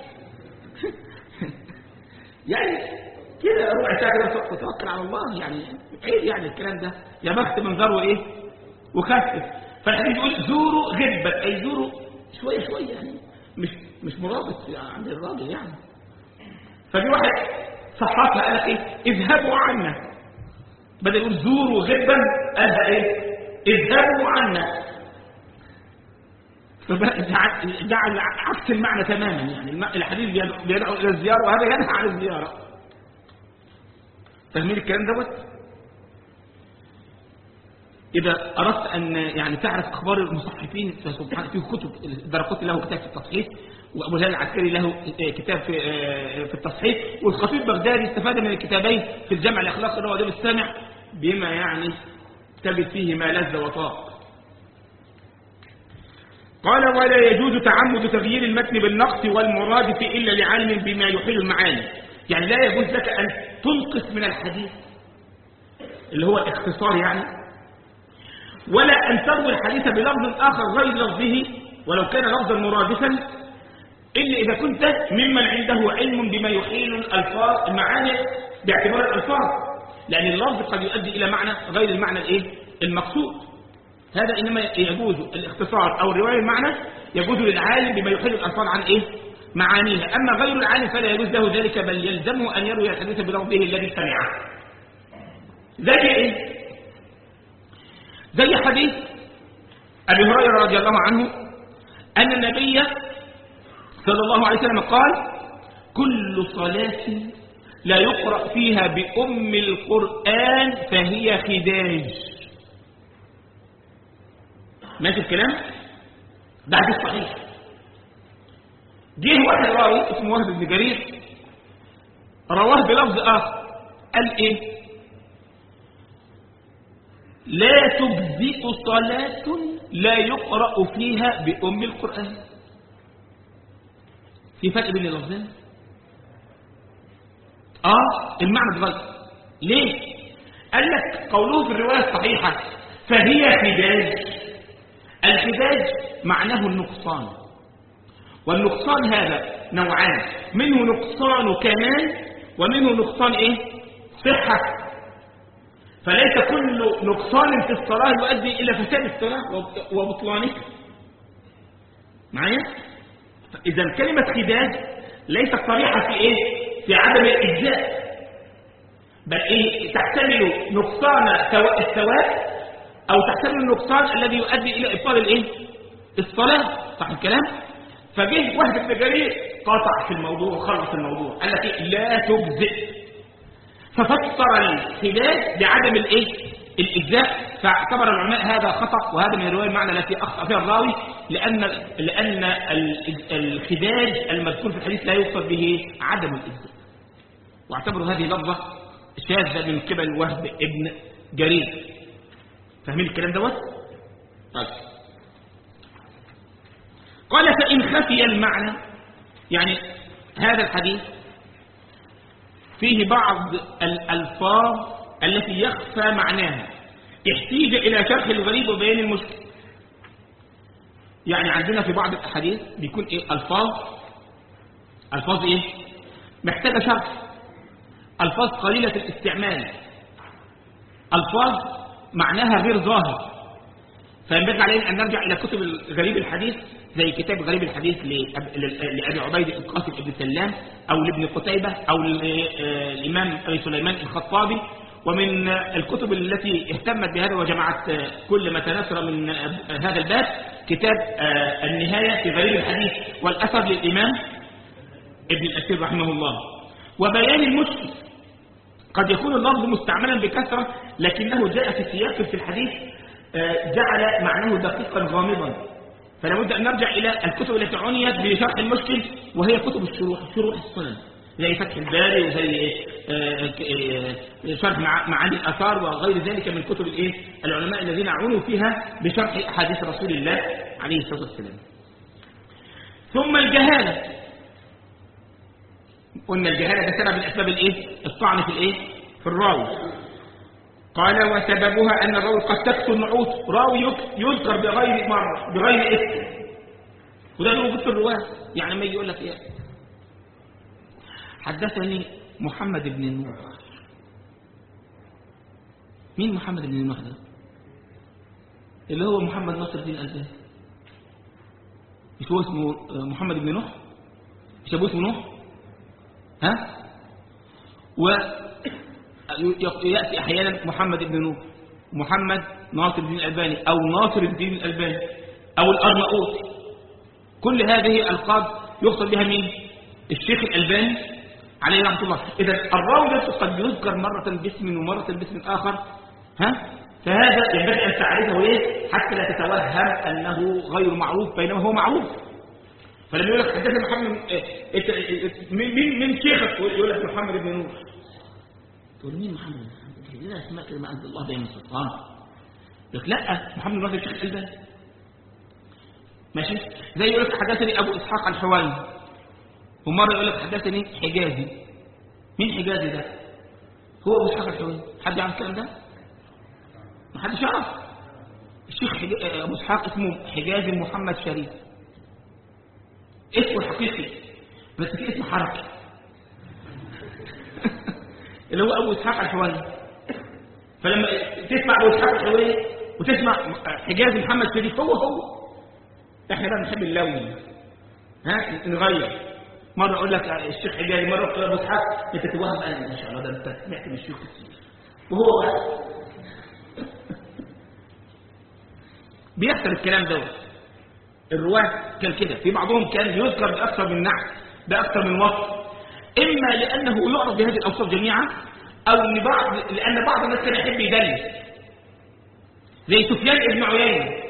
يعني كده ربع ساعه كده وتوكل على الله يعني عيب يعني الكلام ده يا بخت منظره ايه وخفف فالحديث يقول زوروا غبا اي زوروا شويه شويه يعني مش مش مرابط عند الراجل يعني ففي واحد صحفها قال ايه اذهبوا عنا بدل يقول زوروا غبا قالها ايه اذهبوا عنا فجعل جعل عكس المعنى تماما يعني الم- الحديث بيدعو- بيدعو الى الزياره وهذا ينهى عن الزياره فاهمين الكلام دوت إذا أردت أن يعني تعرف أخبار المصحفين فسبحان في كتب الدرقطي له كتاب في التصحيح وأبو الهلال العسكري له كتاب في في التصحيح والخطيب بغدادي استفاد من الكتابين في الجمع الأخلاقي اللي هو دول السامع بما يعني تجد فيه ما لذ وطاق قال ولا يجوز تعمد تغيير المتن بالنقص والمرادف إلا لعالم بما يحيل المعاني يعني لا يجوز لك أن تنقص من الحديث اللي هو الاختصار يعني ولا أن تروي الحديث بلفظ آخر غير لفظه ولو كان لفظا مرادفا إلا إذا كنت ممن عنده علم بما يحيل الألفاظ المعاني باعتبار الألفاظ لأن اللفظ قد يؤدي إلى معنى غير المعنى الإيه؟ المقصود هذا إنما يجوز الاختصار أو الرواية المعنى يجوز للعالم بما يحيل الألفاظ عن إيه؟ معانيها أما غير العالم فلا يجوز له ذلك بل يلزمه أن يروي الحديث بلفظه الذي سمعه زي إيه؟ زي حديث أبي هريرة رضي الله عنه أن النبي صلى الله عليه وسلم قال كل صلاة لا يقرأ فيها بأم القرآن فهي خداج ماشي الكلام ده حديث صحيح جه واحد راوي اسمه وهب بن جرير رواه بلفظ آخر قال إيه لا تجزئ صلاة لا يقرأ فيها بأم القرآن في فرق بين اللفظين اه المعنى اتغير ليه قال لك قوله في الرواية الصحيحة فهي خداج الخداج معناه النقصان والنقصان هذا نوعان منه نقصان كمال ومنه نقصان ايه صحة فليس كل نقصان في الصلاة يؤدي إلى فساد الصلاة وبطلانها معايا إذا كلمة خداج ليست صريحة في إيه في عدم الإجزاء بل إيه تحتمل نقصان الثواب أو تحتمل النقصان الذي يؤدي إلى إبطال الإيه الصلاة صح الكلام فجه واحد ابن جرير قاطع في الموضوع وخلص الموضوع قال لك إيه؟ لا تجزئ ففسر الخلاف بعدم الايه الاجزاء فاعتبر العلماء هذا خطا وهذا من الروايه المعنى التي اخطا فيها الراوي لان لان الخداج المذكور في الحديث لا يقصد به عدم الاجزاء واعتبروا هذه لفظه شاذه من قبل وهب ابن جرير فاهمين الكلام دوت طيب قال فان خفي المعنى يعني هذا الحديث فيه بعض الألفاظ التي يخفى معناها احتيج إلى شرح الغريب وبيان المشكل يعني عندنا في بعض الأحاديث بيكون إيه ألفاظ ألفاظ إيه محتاجة شرح ألفاظ قليلة الاستعمال ألفاظ معناها غير ظاهر فينبغي علينا أن نرجع إلى كتب غريب الحديث زي كتاب غريب الحديث لأبي عبيد القاسم بن سلام أو لابن قتيبة أو للإمام سليمان الخطابي ومن الكتب التي اهتمت بهذا وجمعت كل ما تناثر من هذا الباب كتاب النهاية في غريب الحديث والأثر للإمام ابن الأسير رحمه الله وبيان المشكل قد يكون اللفظ مستعملا بكثرة لكنه جاء في سياق في الحديث جعل معناه دقيقا غامضا فلا بد أن نرجع إلى الكتب التي عنيت بشرح المشكل وهي كتب الشروح شروح السنن زي فتح الباري وزي شرح معاني الآثار وغير ذلك من كتب الايه العلماء الذين عنوا فيها بشرح أحاديث رسول الله عليه الصلاة والسلام ثم الجهالة قلنا الجهالة ده سبب من أسباب الايه الطعن في الايه في الراوي قال وسببها أن الراوي قد تكثر نعوت راوي يذكر بغير مرة بغير اسم وده موجود في الرواة يعني ما يجي يقول لك ايه حدثني محمد بن نوح مين محمد بن نوح ده اللي هو محمد ناصر الدين الألباني مش هو اسمه محمد بن نوح مش ابوه اسمه نوح ها و يأتي أحيانا محمد بن نوح محمد ناصر الدين الألباني أو ناصر الدين الألباني أو الأرناؤوط كل هذه ألقاب يقصد بها مين الشيخ الألباني عليه رحمة الله إذا الراوي نفسه قد يذكر مرة باسم ومرة باسم آخر ها فهذا ينبغي أن تعرفه إيه حتى لا تتوهم أنه غير معروف بينما هو معروف فلما يقول لك حدثنا محمد مين مين شيخك يقول لك محمد بن نوح تقول مين محمد بن نوح لا اسماء كلمة أنزل الله بين السلطان لك لا محمد بن نوح الشيخ الألباني ماشي زي يقول لك حدثني أبو إسحاق الحوالي ومرة يقول لك حدثني حجازي مين حجازي ده هو أبو إسحاق الحوالي حد يعرف الكلام ده ما حدش يعرف الشيخ حج... أبو إسحاق اسمه حجازي محمد شريف اسمه الحقيقي بس في اسم حركي اللي هو أبو إسحاق الحوالي فلما تسمع أبو إسحاق الحوالي وتسمع حجازي محمد شريف هو هو احنا بقى بنحب اللون ها نغير مرة أقول لك الشيخ حجازي مرة أقول أبو إسحاق أنت توهم أنا ما شاء الله ده أنت سمعت من الشيوخ كتير وهو بقى بيحصل الكلام دوت الرواة كان كده في بعضهم كان يذكر بأكثر من نعت بأكثر من وصف إما لأنه يعرف بهذه الأوصاف جميعا أو لبعض لأن بعض الناس كان يحب يدلس زي سفيان بن عيينة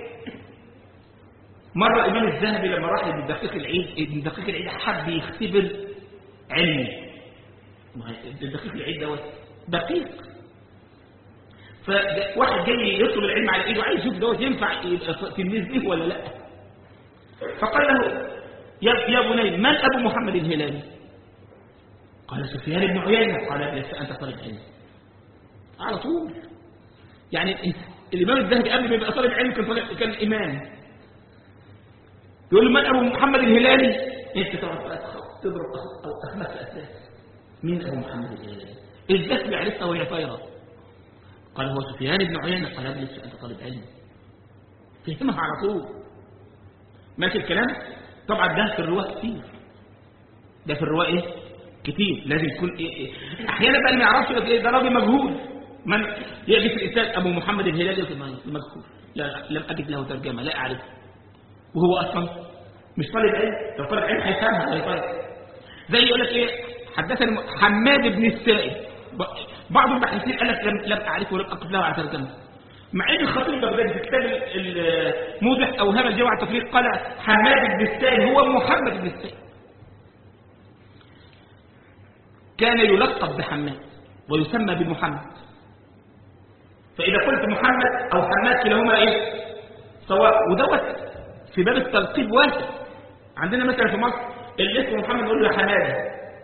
مرة الإمام الذهبي لما راح لابن دقيق العيد ابن دقيق العيد حب يختبر علمه ابن دقيق العيد دوت دقيق فواحد جاي يطلب العلم على ايده عايز يشوف دوت ينفع يبقى تلميذ ليه ولا لا فقال له يا يا بني من ابو محمد الهلالي قال سفيان بن عيينه قال لست انت طالب علم على طول يعني الامام الذهبي قبل ما يبقى طالب علم كان طالب كان امام يقول له من ابو محمد الهلالي انت تقعد تضرب اخماس اساس مين ابو محمد الهلالي الذهبي عرفتها وهي طايره قال هو سفيان بن عيينه قال ابلس انت طالب علم فهمها على طول ماشي الكلام طبعا ده في الرواة كتير ده في الرواة ايه كتير لازم يكون إيه إيه. احيانا بقى اللي ما يعرفش يقول ايه ده راجل مجهول من يجي في الانسان ابو محمد الهلالي يقول مجهول لا لم اجد له ترجمه لا اعرف وهو اصلا مش طالب علم لو طالب علم هيفهمها ولا طالب زي يقول لك ايه حدثني حماد بن السائب بعض الباحثين قال لك لم لم اعرفه ولم اقف له على ترجمه مع ان الخطيب البغدادي في كتاب الموضح اوهام الجوع على التفريق قال حماد بن السائب هو محمد بن السائب كان يلقب بحماد ويسمى بمحمد فإذا قلت محمد أو حماد كلاهما إيه سواء ودوت في باب التلقيب واسع عندنا مثلا في مصر اللي اسمه محمد نقول له يا حماده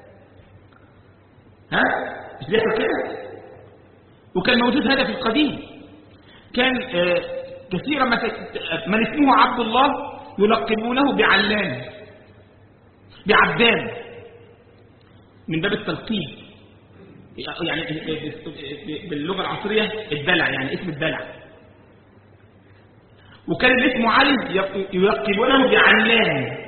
ها مش بيحصل كده وكان موجود هذا في القديم كان آه كثيرا ما من اسمه عبد الله يلقبونه بعلان بعبدان من باب التلقيب يعني باللغة العصرية الدلع يعني اسم الدلع وكان اللي اسمه علي يلقبونه بعلان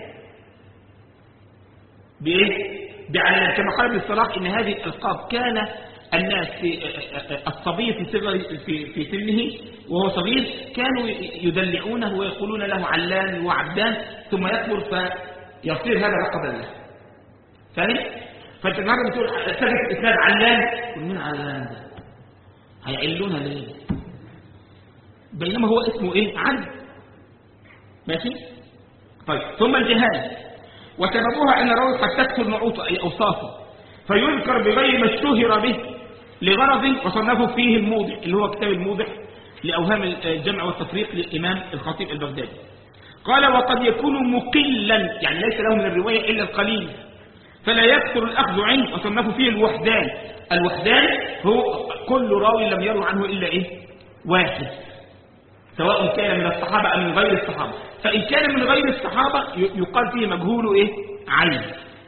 بايه بعلان كما قال ابن الصلاح ان هذه الالقاب كان الناس في الصبي في صغر في في سنه وهو صغير كانوا يدلعونه ويقولون له علان وعبدان ثم يكبر فيصير هذا لقبا له فاهم فانت النهارده بتقول تجد اسناد علان مين علان ده هيعلونها ليه بينما هو اسمه ايه عن ماشي طيب ثم الجهاله وسببها ان الراوي قد تكثر نعوته اي اوصافه فيذكر بغير ما اشتهر به لغرض وصنفه فيه الموضع اللي هو كتاب الموضع لاوهام الجمع والتفريق للامام الخطيب البغدادي قال وقد يكون مقلا يعني ليس له من الروايه الا القليل فلا يكثر الأخذ عنه وصنفوا فيه الوحدان الوحدان هو كل راوي لم يروي عنه إلا إيه واحد سواء كان من الصحابة أم من غير الصحابة فإن كان من غير الصحابة يقال فيه مجهول إيه عين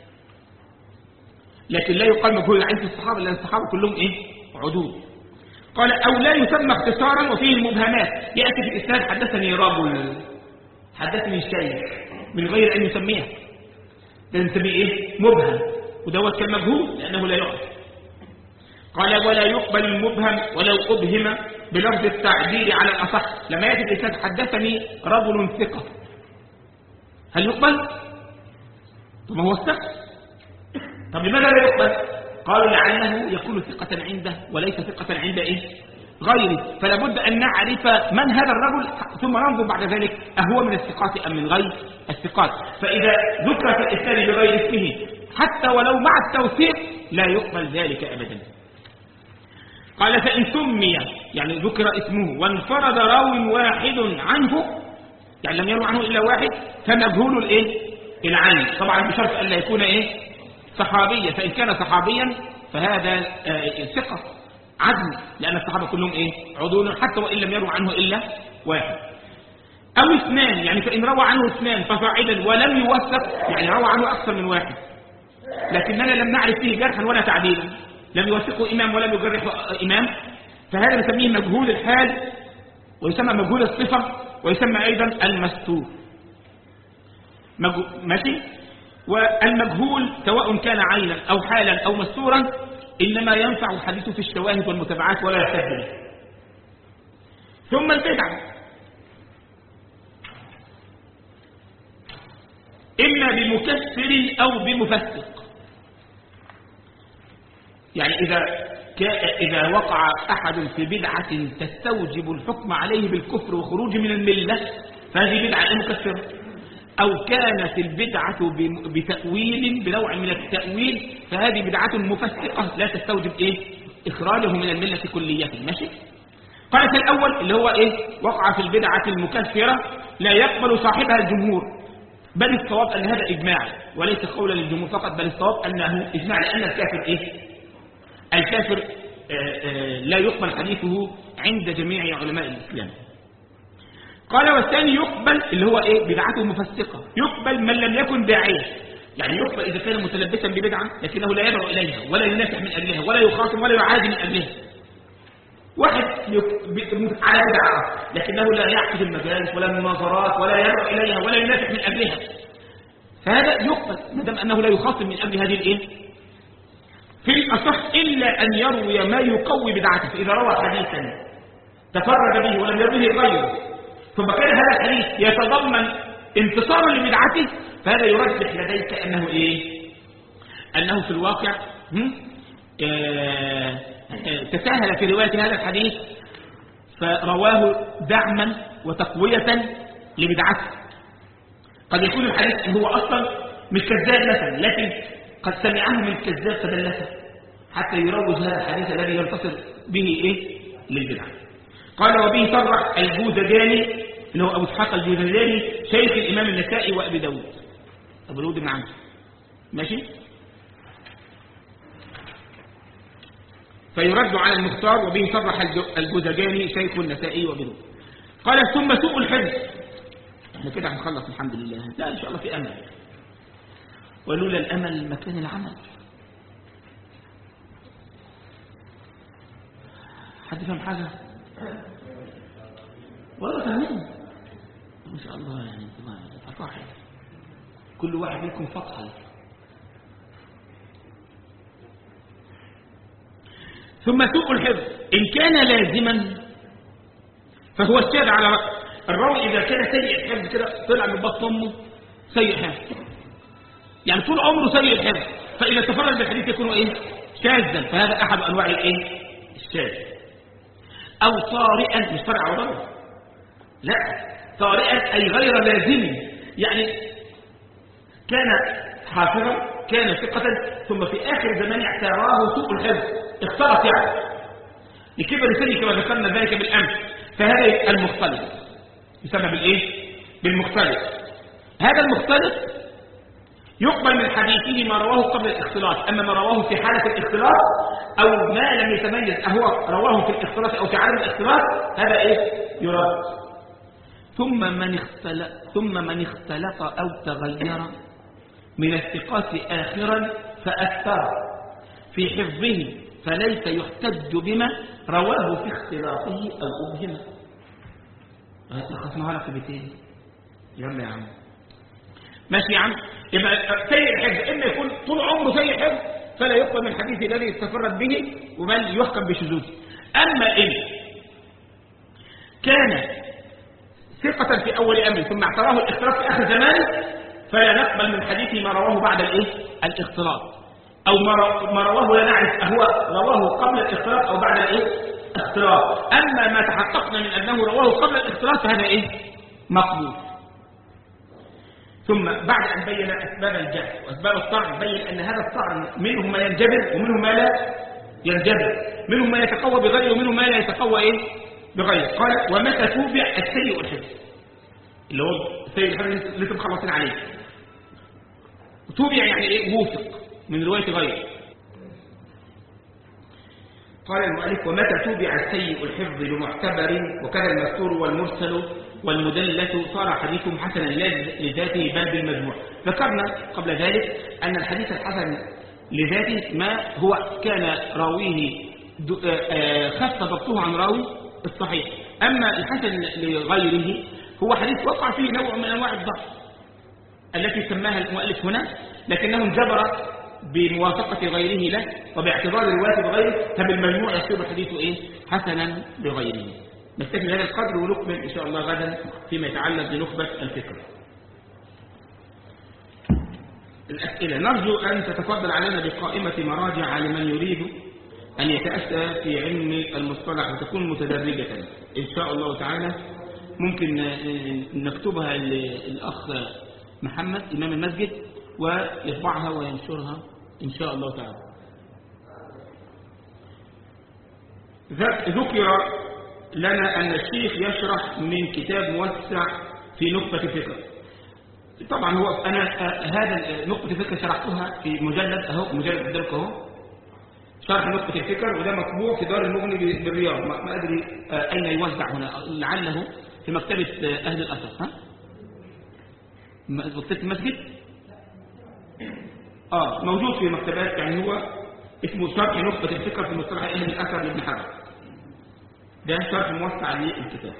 لكن لا يقال مجهول العين في الصحابة لأن الصحابة كلهم إيه عدود قال أو لا يسمى اختصارا وفيه المبهمات يأتي في الإسناد حدثني رجل حدثني شيء من غير أن يسميها ده نسميه ايه مبهم ودوت كان مجهول لانه لا يعرف قال ولا يقبل المبهم ولو ابهم بلفظ التعبير على الاصح لما ياتي الاسناد حدثني رجل ثقه هل يقبل طب ما هو الثقه طب لماذا لا يقبل قالوا لعله يكون ثقه عنده وليس ثقه عند ايه غيره فلا بد أن نعرف من هذا الرجل ثم ننظر بعد ذلك أهو من الثقات أم من غير الثقات فإذا ذكر في الإسناد بغير اسمه حتى ولو مع التوثيق لا يقبل ذلك أبدا قال فإن سمي يعني ذكر اسمه وانفرد راو واحد عنه يعني لم يروي عنه إلا واحد فمجهول الإيه؟ العين طبعا بشرط ألا يكون إيه؟ صحابيا فإن كان صحابيا فهذا آه ثقة عدل لأن الصحابة كلهم إيه عدول حتى وإن لم يروى عنه إلا واحد أو اثنان يعني فإن روى عنه اثنان فصاعدا ولم يوثق يعني روى عنه أكثر من واحد لكننا لم نعرف فيه جرحا ولا تعديلا لم يوثقه إمام ولم يجرحه إمام فهذا نسميه مجهول الحال ويسمى مجهول الصفة ويسمى أيضا المستور مجهول ماشي والمجهول سواء كان عينا أو حالا أو مستورا إنما ينفع حديثه في الشواهد والمتابعات ولا يحتاج به ثم البدعة إما بمكسر أو بمفسق يعني إذا إذا وقع أحد في بدعة تستوجب الحكم عليه بالكفر وخروج من الملة فهذه بدعة مكسرة أو كانت البدعة بتأويل بنوع من التأويل فهذه بدعة مفسقة لا تستوجب إيه؟ إخراجه من الملة كلية ماشي قال الأول اللي هو إيه وقع في البدعة المكفرة لا يقبل صاحبها الجمهور بل الصواب أن هذا إجماع وليس قولا للجمهور فقط بل الصواب أنه إجماع لأن الكافر إيه الكافر آآ آآ لا يقبل حديثه عند جميع علماء الإسلام قال والثاني يقبل اللي هو إيه بدعته مفسقة يقبل من لم يكن داعية يعني يقبل إذا كان متلبسا ببدعة لكنه لا يدعو إليها ولا ينافح من أجلها ولا يخاصم ولا يعادي من أجلها واحد على بدعة لكنه لا يعقد المجالس ولا المناظرات ولا يدعو إليها ولا ينافح من أجلها فهذا يقبل ما دام أنه لا يخاصم من أجل هذه الإيه في الأصح إلا أن يروي ما يقوي بدعته فإذا روى حديثا تفرد به ولم يروه غيره ثم كان هذا الحديث يتضمن انتصارا لبدعته فهذا يرجح لديك أنه إيه أنه في الواقع آه تساهل في رواية هذا الحديث فرواه دعما وتقوية لبدعته قد يكون الحديث هو أصلا مش كذاب مثلا لكن قد سمعه من كذاب فدلسه حتى يروج هذا الحديث الذي ينتصر به إيه للبدعة قال وبه صرح الجوزجاني اللي هو أبو اسحاق الجوزجاني شيخ الإمام النسائي وأبي داود أبو داود بن عمرو ماشي فيرد على المختار وبه صرح الجوزجاني شيخ النسائي وأبي داود قال ثم سوء الحفظ احنا كده هنخلص الحمد لله لا إن شاء الله في أمل ولولا الأمل مكان العمل حد فهم حاجة ولا فاهمين ما شاء الله يعني فصاحب كل واحد منكم فطحل ثم سوء الحفظ إن كان لازما فهو الشاذ على رأس الراوي إذا كان سيء الحفظ كده طلع من بطن أمه سيء حفظ يعني طول عمره سيء الحفظ فإذا تفرد بالحديث يكون إيه شاذا فهذا أحد أنواع الإيه الشاذ أو طارئا مش طارئ على ضرر لا طارئا أي غير لازم يعني كان حافظا كان ثقة ثم في آخر زمان اعتراه سوء الحفظ اختلط يعني لكبر سنه كما ذكرنا ذلك بالأمس فهذا المختلط يسمى بالإيه بالمختلط هذا المختلط يقبل من حديثه ما رواه قبل الاختلاط أما ما رواه في حالة الاختلاط أو ما لم يتميز أهو رواه في الاختلاط أو في عالم الاختلاط هذا إيه يرد ثم من اختلط ثم من اختلط أو تغير من الثقات آخرا فأثر في حفظه فليس يحتج بما رواه في اختلاطه أو أبهمه خصمها لك بيتين يلا يا عم ماشي يا عم يبقى سيء الحفظ إما يكون طول عمره سيء حفظ فلا يقبل من الحديث الذي استفرد به وبل يحكم بشذوذه أما إن كان ثقة في أول أمر ثم اعتراه الاختلاط في آخر زمان فلا نقبل من حديثه ما رواه بعد الإيه؟ الاختلاط أو ما رواه لا نعرف أهو رواه قبل الاختلاط أو بعد الإيه؟ اختلاط أما ما تحققنا من أنه رواه قبل الاختلاط فهذا إيه؟ مقبول ثم بعد أن بين أسباب الجهل وأسباب الطعن بين أن هذا الطعن منه ما ينجبر ومنه ما لا ينجبر منه ما يتقوى بغيره ومنه ما لا يتقوى إيه؟ بغيره قال ومتى توبع السيء الحفظ اللي هو السيء الحفظ اللي انتم مخلصين عليه توبع يعني ايه موثق من روايه غيره قال المؤلف ومتى توبع السيء الحفظ لمعتبر وكذا المستور والمرسل والمدلة صار حديثهم حسنا لذاته بل بالمجموع ذكرنا قبل ذلك أن الحديث الحسن لذاته ما هو كان راويه خف ضبطه عن راوي الصحيح أما الحسن لغيره هو حديث وقع فيه نوع من أنواع الضعف التي سماها المؤلف هنا لكنه انجبر بموافقة غيره له وباعتبار الوافد غيره فبالمجموع يصير الحديث إيه؟ حسنا لغيره نكتفي بهذا القدر ونكمل إن شاء الله غدا فيما يتعلق بنخبة الفكر الأسئلة نرجو أن تتفضل علينا بقائمة مراجع لمن يريد أن يتأسى في علم المصطلح وتكون متدرجة إن شاء الله تعالى ممكن نكتبها للأخ محمد إمام المسجد ويطبعها وينشرها إن شاء الله تعالى ذكر لنا أن الشيخ يشرح من كتاب موسع في نقطة الفكر طبعا هو أنا آه، هذا نقطة الفكر شرحتها في مجلد أهو مجلد قدامك أهو شرح نقطة الفكر وده مطبوع في دار المغني بالرياض ما ما أدري آه، أين يوزع هنا لعله في مكتبة آه، أهل الأثر ها؟ م- مكتبة المسجد؟ آه موجود في مكتبات يعني هو اسمه شرح نقطة الفكر في مصطلح أهل الأثر لابن حجر ده شرح موسع للكتاب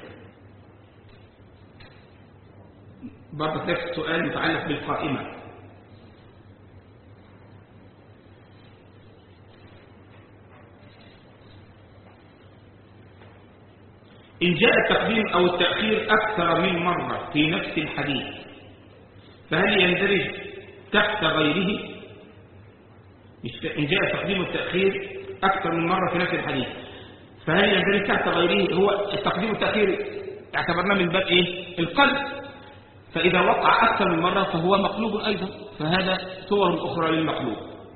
برضه نفس سؤال متعلق بالقائمة إن جاء التقديم أو التأخير أكثر من مرة في نفس الحديث فهل يندرج تحت غيره مش ف- إن جاء التقديم والتأخير أكثر من مرة في نفس الحديث فهل يندرج تحت غيره هو التقديم والتأخير اعتبرناه من باب إيه القلب فإذا وقع أكثر من مرة فهو مقلوب أيضا فهذا صور أخرى للمقلوب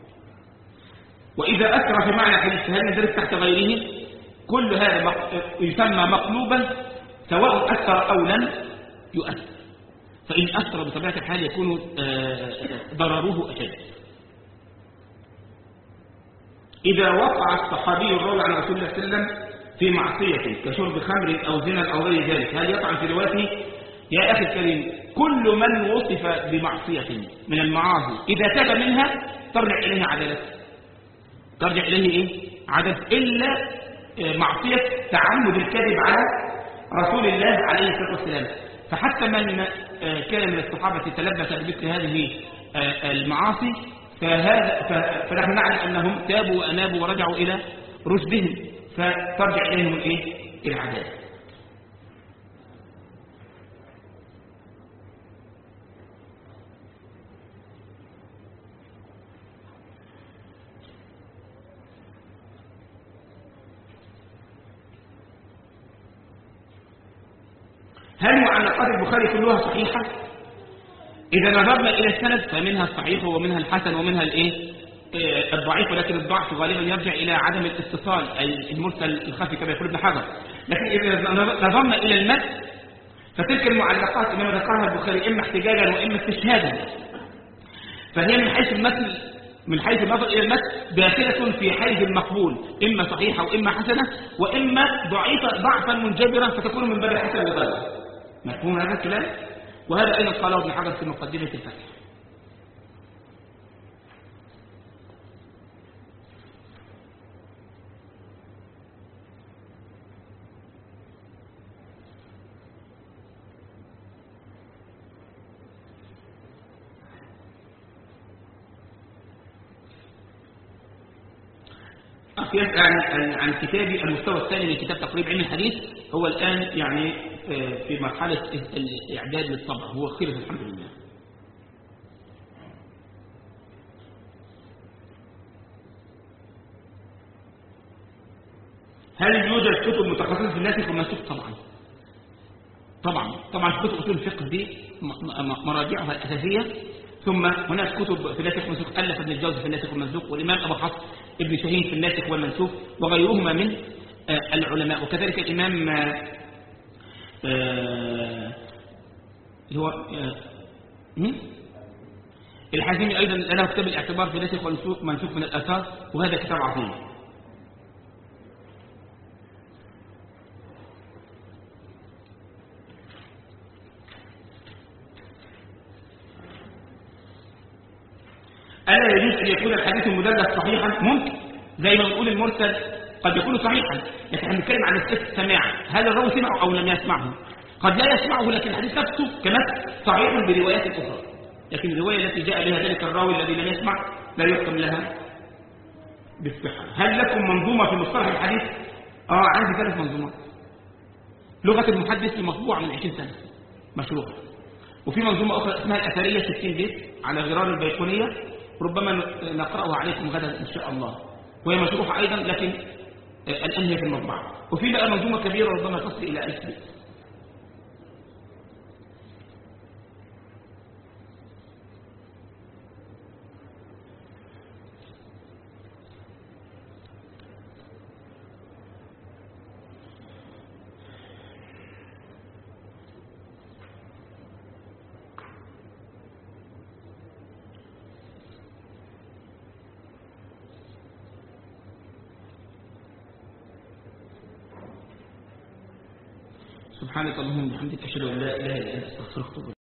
وإذا أثر في معنى الحديث فهل يندرج تحت غيره كل هذا مق- يسمى مقلوبا سواء أثر أو لم يؤثر فإن أثر بطبيعة الحال يكون آه، ضرره أشد إذا وقع الصحابي الراوي عن رسول الله صلى الله عليه وسلم في معصية كشرب خمر أو زنا أو غير ذلك هل يطعن في روايته يا أخي الكريم كل من وصف بمعصية من المعاصي إذا تاب منها ترجع إليه عدالته ترجع إليه إيه؟ عدد إلا آه، معصية تعمد الكذب على رسول الله عليه الصلاة والسلام فحتى من آه، كان من الصحابة تلبس بمثل هذه آه، المعاصي فهذا ف- فنحن نعلم أنهم تابوا وأنابوا ورجعوا إلى رشدهم فترجع إليهم الإيه؟ العدالة هل معلقات البخاري كلها صحيحة؟ إذا نظرنا إلى السند فمنها الصحيح ومنها الحسن ومنها الإيه؟ آه، الضعيف ولكن الضعف غالبا يرجع إلى عدم الاتصال أي المرسل الخفي كما يقول ابن حجر لكن إذا نظرنا إلى المتن فتلك المعلقات إنما ذكرها البخاري إما احتجاجا وإما استشهادا فهي من حيث المتن من حيث النظر إلى المتن داخلة في حيز المقبول إما صحيحة وإما حسنة وإما ضعيفة ضعفا منجبرا فتكون من باب الحسن وغيره مفهوم هذا الكلام وهذا أيضا قاله ابن حجر في مقدمة الفتح أخ يسأل عن, عن, عن كتابي المستوى الثاني من كتاب تقريب علم الحديث هو الآن يعني آه، في مرحلة الإعداد للطبع هو خير الحمد لله هل يوجد كتب متخصصة في الناسخ والمنسوخ طبعا طبعا طبعا كتب اصول الفقه دي م- م- مراجعها الاساسيه ثم هناك كتب في الناسخ والمنسوخ الف ابن الجوزي في الناسخ والمنسوخ والامام ابو حفص ابن شاهين في الناسخ والمنسوخ وغيرهما من آه، العلماء وكذلك الامام آه، آه، اللي هو آه، مين؟ الحازمي ايضا له كتاب الاعتبار في الناسخ والمنسوخ منسوخ من الاثار وهذا كتاب عظيم ألا يجوز أن يكون الحديث المدلس صحيحا ممكن زي ما بنقول المرسل قد يكون صحيحا لكن احنا بنتكلم عن السماع هل الراوي سمعه أو لم يسمعه قد لا يسمعه لكن الحديث نفسه كمثل صحيح بروايات أخرى لكن الرواية التي جاء بها ذلك الراوي الذي لم يسمع لا يحكم لها بالصحة هل لكم منظومة في مصطلح الحديث؟ آه عندي ثلاث منظومات لغة المحدث مطبوعة من 20 سنة مشروعة وفي منظومة أخرى اسمها الأثرية 60 بيت على غرار البيقونية ربما نقرأها عليكم غدا إن شاء الله وهي مشروحة أيضا لكن آه، الآن هي في المطبعة وفي بقى منظومة كبيرة ربما تصل إلى 1000 بيت سبحانك اللهم وبحمدك أشهد أن لا إله إلا أنت أستغفرك وأتوب إليك